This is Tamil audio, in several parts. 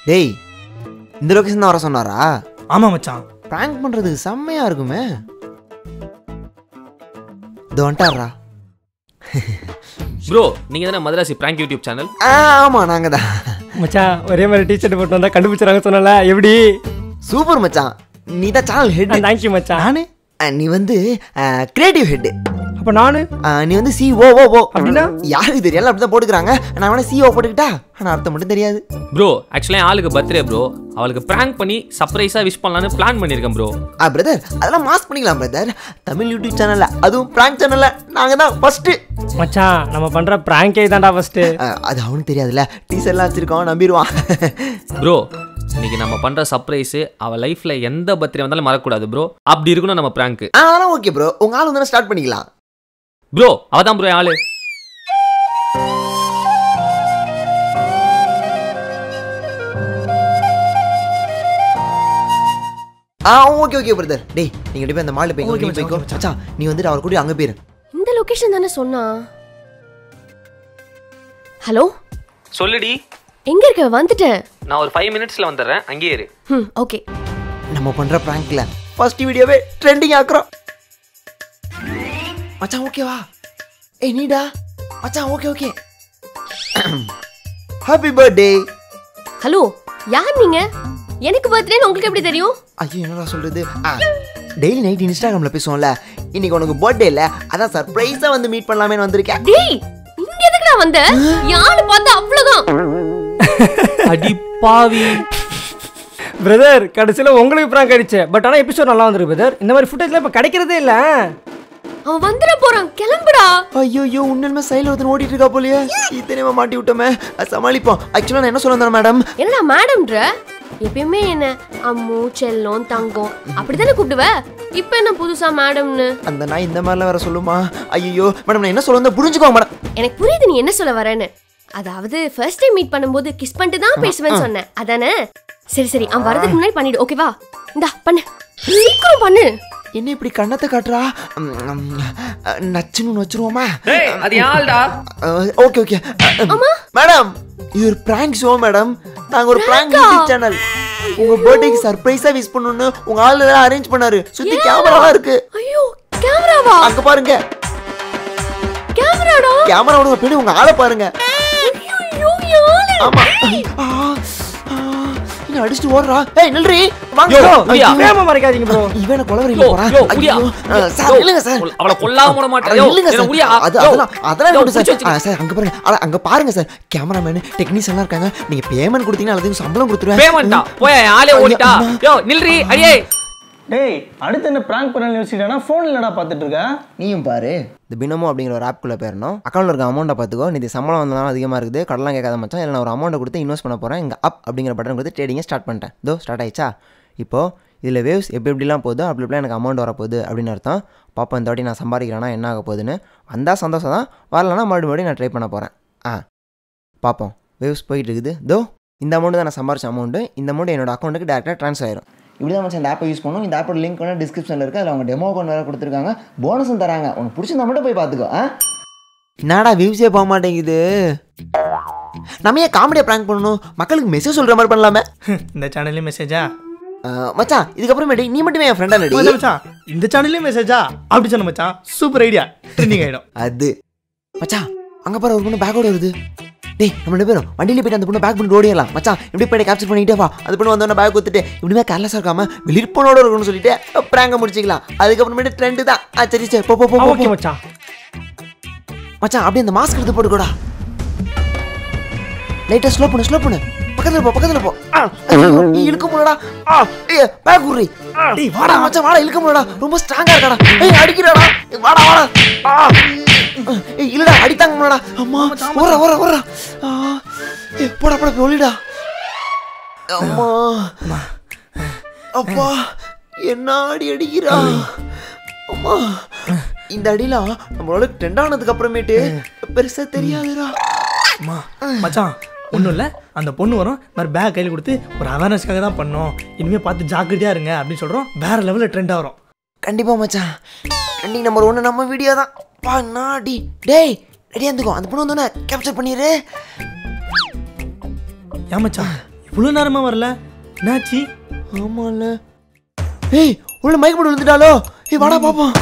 டேய் இந்த லொகேஷன் தான் வர சொன்னாரா ஆமா மச்சான் ப்ராங்க் பண்ணுறதுக்கு செம்மையாக இருக்குமே இது வந்துட்டாரா ப்ரோ நீங்க தானே மதராசி பிராங்க் யூடியூப் சேனல் ஆ ஆமாம் நாங்கள் தான் மச்சான் ஒரே மாதிரி டிஷர்ட் போட்டு வந்தா கண்டுபிடிச்சாங்க சொன்னல எப்படி சூப்பர் மச்சான் நீ தான் சேனல் ஹெட் தேங்க்யூ மச்சான் நானு நீ வந்து கிரியேட்டிவ் ஹெட் அப்ப நானு நீ வந்து சிஓ ஓ ஓ அப்படின்னா? யாருக்கு தெரியல அப்படி தான் போட்டுக்கிறாங்க நான் வேணா சிஓ போட்டுக்கிட்டா ஆனால் அர்த்தம் மட்டும் தெரியாது ப்ரோ ஆக்சுவலாக ஆளுக்கு பர்த்டே ப்ரோ அவளுக்கு பிராங்க் பண்ணி சர்ப்ரைஸாக விஷ் பண்ணலான்னு பிளான் பண்ணியிருக்கேன் ப்ரோ ஆ பிரதர் அதெல்லாம் மாஸ் பண்ணிக்கலாம் பிரதர் தமிழ் யூடியூப் சேனல்ல அதுவும் பிராங்க் சேனல்ல நாங்க தான் ஃபர்ஸ்ட் மச்சான் நம்ம பண்ற பிராங்கே தான்டா ஃபர்ஸ்ட் அது அவனுக்கு தெரியாதுல்ல டீசர்லாம் வச்சிருக்கோம் நம்பிடுவான் ப்ரோ இன்னைக்கு நம்ம பண்ற சர்ப்ரைஸ் அவ லைஃப்ல எந்த பர்த்டே வந்தாலும் மறக்கக்கூடாது ப்ரோ அப்படி இருக்கணும் நம்ம பிராங்க் ஆ, அதெல்லாம் ஓகே ப்ரோ உங்க ஆள் வந்து ஸ்டார்ட் பண்ணிக்கலாம் ப்ரோ அவ தான் ப்ரோ ஆளு ஆ ஓகே ஓகே பிரதர் டேய் நீங்க போய் அந்த மால்ல போய் Okay, நீ மச்சான், போய்க்கோ okay, மச்சான் நீ வந்துட்டு அவர் கூட அங்க போயிரு இந்த லொகேஷன் தானே சொன்னா ஹலோ சொல்லுடி எங்க இருக்க வந்துட்டேன் நான் ஒரு ஃபைவ் மினிட்ஸ்ல வந்துடுறேன் அங்கேயே இரு ம் ஓகே நம்ம பண்ற பிராங்க்ல ஃபர்ஸ்ட் வீடியோவே ட்ரெண்டிங் ஆக்குறோம் மச்சான் ஓகேவா ஏய் நீடா மச்சான் okay okay happy birthday hello யார் நீங்க எனக்கு பர்த்டேன்னு உங்களுக்கு எப்படி தெரியும் ஐயோ என்னடா சொல்றது டெய்லி நைட் இன்ஸ்டாகிராம்ல பேசுவோம்ல இன்னைக்கு உனக்கு பர்த்டே இல்ல அதான் சர்ப்ரைஸா வந்து மீட் பண்ணலாமேன்னு வந்திருக்கேன் டேய் இங்க எதுக்குடா வந்த யாரு பார்த்தா அவ்வளவுதான் அடி பாவி பிரதர் கடைசியில் உங்களுக்கு பிராங்க் ஆயிடுச்சு பட் ஆனால் எபிசோட் நல்லா வந்துருக்கு பிரதர் இந்த மாதிரி ஃபுட்டேஜ்லாம் இப்போ கிடைக்கிறதே இல்லை அவன் வந்துட போறான் கிளம்புடா ஐயோ உண்மையுமே சைடில் ஒருத்தன் ஓடிட்டு இருக்கா போலயே இத்தனையுமா மாட்டி விட்டோமே அது சமாளிப்போம் ஆக்சுவலாக நான் என்ன சொல்ல வந்தேன் மேடம் என்னடா மேடம்ன்ற எப்பயுமே என்ன அம்மு செல்லம் தங்கம் அப்படித்தானே கூப்பிடுவ இப்ப என்ன புதுசா மேடம்னு அந்த நாய் இந்த மாதிரிலாம் வேற சொல்லுமா ஐயோ மேடம் நான் என்ன சொல்ல வந்தேன் புரிஞ்சுக்கோங்க மேடம் எனக்கு புரியுது நீ என்ன சொல்ல வரேன்னு அதாவது ஃபர்ஸ்ட் டைம் மீட் பண்ணும்போது கிஸ் பண்ணிட்டு தான் பேசுவேன்னு சொன்னேன் அதானே சரி சரி அவன் வரதுக்கு முன்னாடி பண்ணிடு ஓகேவா இந்தா பண்ணு சீக்கிரம் பண்ணு என்ன இப்படி கண்ணத்தை காட்டுறா ம், ம், நச்சுன்னு வச்சிருவோமா டேய் அது யாழ்டா ஓகே ஓகே மேடம் இது ஒரு பிராங்க் ஷோ மேடம் நாங்க ஒரு பிராங்க் யூடியூப் சேனல் உங்க பர்த்டேக்கு சர்ப்ரைஸா விஷ் பண்ணனும்னு உங்க ஆளு எல்லாம் அரேஞ்ச் பண்ணாரு சுத்தி கேமராலாம் இருக்கு ஐயோ கேமராவா அங்க பாருங்க கேமராடா கேமரா விடுங்க பின்னாடி உங்க ஆளை பாருங்க ஐயோ யாரு ஆமா ஆ, ஆ, என்ன அடிச்சுட்டு ஓடுறா ஏய் நில்றி வாங்க யோ, ஐயோ, முடியா? வேகமாக மறைக்காதீங்க ப்ரோ இவனை கொலவரி யோ, போறான் யோ, ஐயோ முடியா? ஆ, சார் யோ, இல்லைங்க சார் அவளை கொல்லாம விட மாட்டேன். அட, யோ, இல்லைங்க என்ன சார் முடியா? அது யோ, அதெல்லாம் அதெல்லாம் யோ, விடு சார் புடிச்சு ஆ, சார் அங்க பாருங்க அட, அங்க பாருங்க சார் கேமராமேன் டெக்னீஷியன் எல்லாம் இருக்காங்க நீங்க பேமெண்ட் கொடுத்தீங்கன்னா எல்லாத்துக்கும் சம்பளம் கொடுத்துருவேன் பேமெண்டா போய் என் ஆளே ஓடிட்டா ஐயா, யோ நில்றி அடியே டேய் அடுத்து என்ன ப்ராங்க் பண்ண யோசிச்சிட்டேன்னா ஃபோன் இல்லடா பார்த்துட்டு இருக்க நீயும் பாரு இந்த பினமோ அப்படிங்கிற ஒரு ஆப்குள்ளே போயிடணும் அக்கௌண்ட்ல இருக்க அமௌண்ட்டை பார்த்துக்கோ நீ சம்பளம் வந்தாலும் அதிகமாக இருக்குது கடலாம் கேட்காத மச்சான் இல்லை நான் ஒரு அமௌண்ட்டை கொடுத்து இன்வெஸ்ட் பண்ண போகிறேன் இங்கே அப் அப்படிங்கிற பட்டன் கொடுத்து ட்ரேடிங்கை ஸ்டார்ட் பண்ணிட்டேன் இதோ ஸ்டார்ட் ஆயிடுச்சா இப்போது இதில் வேவ்ஸ் எப்படி எப்படிலாம் போகுதோ அப்படி இப்படிலாம் எனக்கு அமௌண்ட் வரப்போகுது அப்படின்னு அர்த்தம் பாப்போம் இந்த வாட்டி நான் சம்பாதிக்கிறேன்னா என்ன ஆக போகுதுன்னு வந்தால் சந்தோஷம் தான் வரலன்னா மறுபடியும் மறுபடியும் நான் ட்ரை பண்ண போகிறேன் ஆ பார்ப்போம் வேவ்ஸ் போயிட்டு இருக்குது தோ இந்த அமௌண்ட் தான் நான் சம்பாரிச்ச அமௌண்ட்டு இந்த அமௌண்ட் என்னோட அக்கௌண்ட்டுக்கு டேரெக்டாக ட்ரான்ஸ்ஃபர் ஆயிரும் இப்படி தான் மச்சான் இந்த ஆப்பை யூஸ் பண்ணணும் இந்த ஆப்போட லிங்க் வேணால் டிஸ்கிரிப்ஷனில் இருக்குது அதில் அவங்க டெமோ அக்கௌண்ட் வேறு கொடுத்துருக்காங்க போனஸும் தராங்க உனக்கு பிடிச்சிருந்தா மட்டும் போய் பார்த்துக்கோ ஆ என்னடா வியூஸே போக மாட்டேங்குது நம்ம ஏன் காமெடியாக ப்ராங்க் பண்ணணும் மக்களுக்கு மெசேஜ் சொல்கிற மாதிரி பண்ணலாமே இந்த சேனல்லையும் மெசேஜா ஆ, மச்சான் இதுக்கப்புறமேட்டு நீ மட்டுமே என் ஃப்ரெண்டாக நடி மச்சான் இந்த சேனல்லையும் மெசேஜா அப்படி சொன்ன மச்சான் சூப்பர் ஐடியா ட்ரெண்டிங் ஆகிடும் அது மச்சான் அங்கே பாரு ஒரு பொண்ணு பேக்கோட வருது டேய் நம்ம ரெண்டு பேரும் வண்டியில போயிட்டு அந்த பொண்ணு பேக் பண்ணி ஓடிடலாம் மச்சான் இப்படி போய் கேப்சர் பண்ணிட்டே வா அது பொண்ணு வந்தோடனே பேக் கொடுத்துட்டு இப்படிமே கேர்லெஸ்ஸாக இருக்காம வெளிப்பனோட இருக்கணும்னு சொல்லிட்டு ப்ராங்க முடிச்சிக்கலாம் அதுக்கப்புறமேட்டு ட்ரெண்டு தான் ஆ சரி சரி போ போ போ, போ ஓகே போ. மச்சான் மச்சான் அப்படியே அந்த மாஸ்க் எடுத்து போட்டுக்கூடா லைட்டா ஸ்லோ பண்ணு ஸ்லோ பண்ணு பக்கத்துல போ பக்கத்துல போ ஆ, ஐயோ, ஏய், இழுக்க முடியலடா ஆ ஏய் பேக் உர்றி டேய் வாடா மச்சான் வாடா இழுக்க முடியலடா ரொம்ப ஸ்ட்ராங்கா இருக்கடா ஏய் அடிக்கிறடா ஏய், வாடா வாடா ஆ ஏய் இல்லடா அடித்தாங்க முடியலடா அம்மா ஓரா ஓரா ஓரா ஆ ஏய் போடா போடா போய் ஒளிடா அம்மா அப்பா என்ன அடி அடிக்கிறா அம்மா இந்த அடிலாம் நம்மளோட ட்ரெண்ட் ஆனதுக்கு அப்புறமேட்டு பெருசா தெரியாதுடா அம்மா மச்சான் ஒன்றும் இல்லை அந்த பொண்ணு வரும் இந்த மாதிரி பேக் கையில் கொடுத்து ஒரு அவேர்னஸ்க்காக தான் பண்ணோம் இனிமேல் பார்த்து ஜாக்கிரதையாக இருங்க அப்படின்னு சொல்கிறோம் வேற லெவலில் ட்ரெண்ட் ஆகிறோம் கண்டிப்பா மச்சான் ட்ரெண்டிங் நம்பர் ஒன்று நம்ம வீடியோ தான் பா நாடி டேய் ரெடியா இருந்துக்கோ அந்த பொண்ணு வந்தோன்னே கேப்சர் பண்ணிடு ஏன் மச்சான் இவ்வளோ நேரமா வரல என்னாச்சு ஆமால ஏய் உள்ள மயக்க போட்டு விழுந்துட்டாலோ ஏய் வாடா பாப்போம்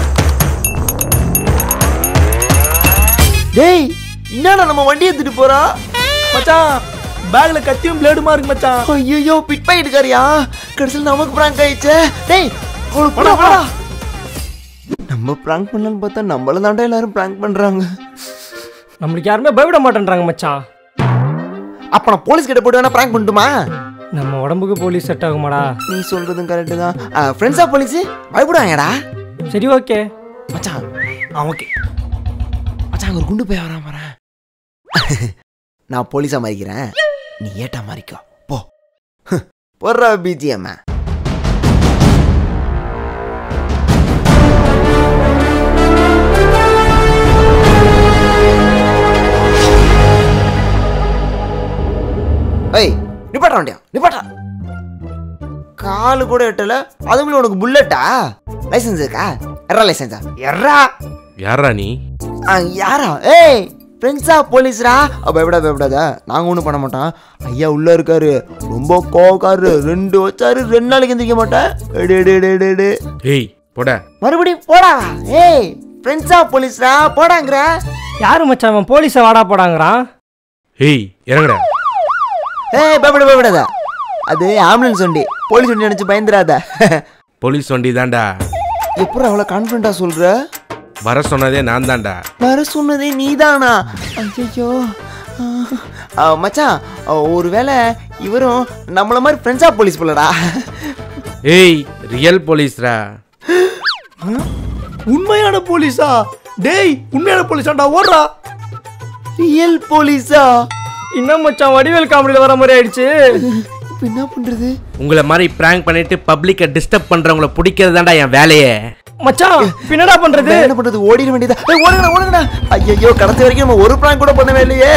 டேய் என்னடா நம்ம வண்டி எடுத்துட்டு போறா மச்சான் பேக்ல கத்தியும் பிளேடுமா இருக்கு மச்சான் ஐயோ பிட் பண்ணிட்டுக்காரியா கடைசியில் நமக்கு பிராங்க் ஆயிடுச்சே டேய் அவளுக்கு போடா வாடா நம்ம பிராங்க் பண்ணலான்னு பார்த்தா நம்மள தாண்டா எல்லாரும் பிராங்க் பண்றாங்க நம்மளுக்கு யாருமே பயப்பட மாட்டேன்றாங்க மச்சான் அப்ப நான் போலீஸ் கிட்ட போட்டு வேணா பிராங்க் பண்ணட்டுமா நம்ம உடம்புக்கு போலீஸ் செட் ஆகுமாடா நீ சொல்றதும் கரெக்டு தான் ஃப்ரெண்ட்ஸா போலீஸ் பயப்படுவாங்கடா சரி ஓகே மச்சான் ஆ ஓகே மச்சான் அங்க ஒரு குண்டு போய் வரான் வரேன் நான் போலீஸா மாறிக்கிறேன் நீ ஏட்டா மாறிக்கோ போ போடுறா பிஜிஎம் ஏய் நிப்பாட்ட வண்டியா நிப்பாட்டா காலு கூட எட்டல அதுக்குள்ள உனக்கு புல்லட்டா லைசன்ஸ் இருக்கா எறா லைசன்ஸா எறா யாரா நீ ஆ, யாரா ஏய் ஃப்ரெண்ட்ஸா போலீஸ்ரா அப்ப பயப்படா பயப்படாத நாங்க ஒன்றும் பண்ண மாட்டோம் ஐயா உள்ள இருக்காரு ரொம்ப கோவக்காரு ரெண்டு வச்சாரு ரெண்டு நாளைக்கு எந்திரிக்க மாட்டேன் எடு, எடு, எடு, எடு, எடு. ஏய் போட மறுபடியும் போடா ஏய் ஃப்ரெண்ட்ஸா போலீஸ்ரா போடாங்கிற யாரு மச்சான் அவன் போலீஸை வாடா போடாங்கிறான் ஏய் இறங்குற ஏய் பயப்பட பயப்படாத அது ஆம்புலன்ஸ் வண்டி போலீஸ் வண்டி நினைச்சு பயந்துடாத போலீஸ் வண்டி தான்டா எப்படி அவ்வளோ கான்ஃபிடண்டா சொல்ற வர சொன்னதே நான் தான்டா வர சொன்னதே நீதானா ஐயோ மச்சான் ஆ, ஒருவேளை இவரும் நம்மள மாதிரி ஃப்ரெண்ட்ஸா போலீஸ் போலடா ஏய் ரியல் போலீஸ்ரா உண்மையான போலீஸா டேய் உண்மையான போலீஸாண்டா ஓடுறா ரியல் போலீஸா இன்னும் மச்சான் வடிவேல் காமெடியில் வர மாதிரி ஆயிடுச்சு இப்போ என்ன பண்றது உங்களை மாதிரி பிராங்க் பண்ணிட்டு பப்ளிக்கை டிஸ்டர்ப் பண்றவங்கள பிடிக்கிறது தான்டா என் வேலையே மச்சான் பின்னடா பண்றது என்ன பண்றது ஓடிட வேண்டியதா ஏய், ஓடுங்கடா ஓடுங்கடா ஐயோ கடைசி வரைக்கும் நம்ம ஒரு பிராங்க் கூட பண்ணவே இல்லையே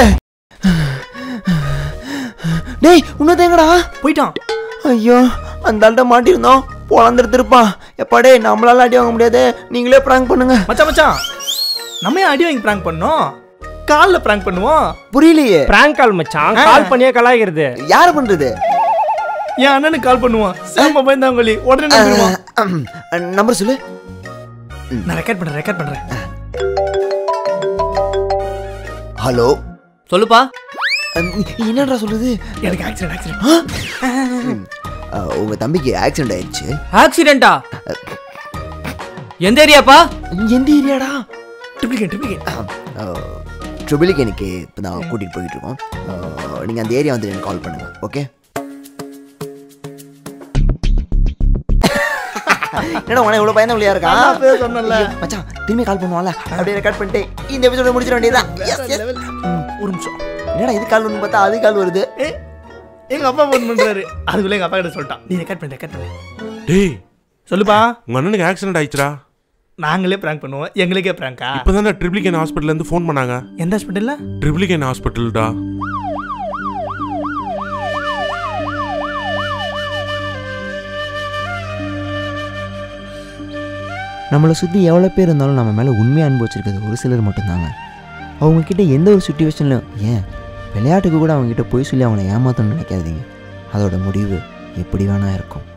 டேய் இன்னும் தேங்கடா போயிட்டான் ஐயோ அந்த ஆள்கிட்ட மாட்டியிருந்தோம் பொழந்துட்டு இருப்பான் எப்பா டேய் நம்மளால அடி வாங்க முடியாது நீங்களே பிராங்க் பண்ணுங்க மச்சான் மச்சான் நம்ம ஏன் அடி வாங்கி பிராங்க் பண்ணோம் காலில் பிராங்க் பண்ணுவோம் புரியலையே பிராங்க் கால் மச்சான் கால் பண்ணியே கலாய்க்கிறது யார் பண்றது என் அண்ணனுக்கு கால் பண்ணுவான் செம்ம பயந்தாங்கொல்லி உடனே நம்பிடுவான் நம்பர் சொல்லு நான் ரெக்கார்ட் பண்றேன் ரெக்கார்ட் பண்றேன் ஹலோ சொல்லுப்பா என்னடா சொல்லுது எனக்கு ஆக்சிடென்ட் ஆக்சிடென்ட் அஹ், உங்க தம்பிக்கு ஆக்சிடென்ட் ஆயிடுச்சு ஆக்சிடென்ட்டா எந்த ஏரியாப்பா எந்த ஏரியாடா ட்ரிப்ளிகேட் ட்ரிப்ளிகேட் ட்ரிபிளிகேனுக்கு இப்போ நான் கூட்டிகிட்டு போயிட்டு இருக்கோம் நீங்கள் அந்த ஏரியா வந்து எனக்கு கால் பண்ணுங்க ஓகே என்னடா உனக்கு இவ்வளோ பயந்த வழியா இருக்கா சொன்னல ஐயோ, மச்சான் திரும்பி கால் பண்ணுவான்ல அப்படியே ரெக்கார்ட் பண்ணிட்டு இந்த எபிசோட முடிச்சிட வேண்டியதா ஒரு நிமிஷம் என்னடா இது கால் ஒன்று பார்த்தா அது கால் வருது ஏ எங்க அப்பா ஃபோன் பண்றாரு அதுக்குள்ள எங்க அப்பா கிட்ட சொல்லிட்டான் நீ ரெக்கார்ட் பண்ணி ரெக்கார்ட் பண்ணு டேய் சொல்லுப்பா உங்க அண்ணனுக்கு ஆக்சிடென்ட் ஆயிடுச்சுடா நாங்களே பிராங்க் பண்ணுவோம் எங்களுக்கே பிராங்கா இப்போதான் ட்ரிப்ளிகேன் ஹாஸ்பிட்டல்ல இருந்து ஃபோன் பண்ணாங்க எந்த ஹாஸ்பிட்டல்ல ட்ரிப்ளிகேன் ஹாஸ்பிட்டல்டா நம்மளை சுற்றி எவ்வளோ பேர் இருந்தாலும் நம்ம மேலே உண்மையாக அன்பு வச்சிருக்கிறது ஒரு சிலர் மட்டும்தாங்க அவங்கக்கிட்ட எந்த ஒரு சுச்சுவேஷன்லையும் ஏன் விளையாட்டுக்கு கூட அவங்கக்கிட்ட போய் சொல்லி அவங்கள ஏமாத்தணும்னு நினைக்காதீங்க அதோட முடிவு எப்படி வேணா இருக்கும்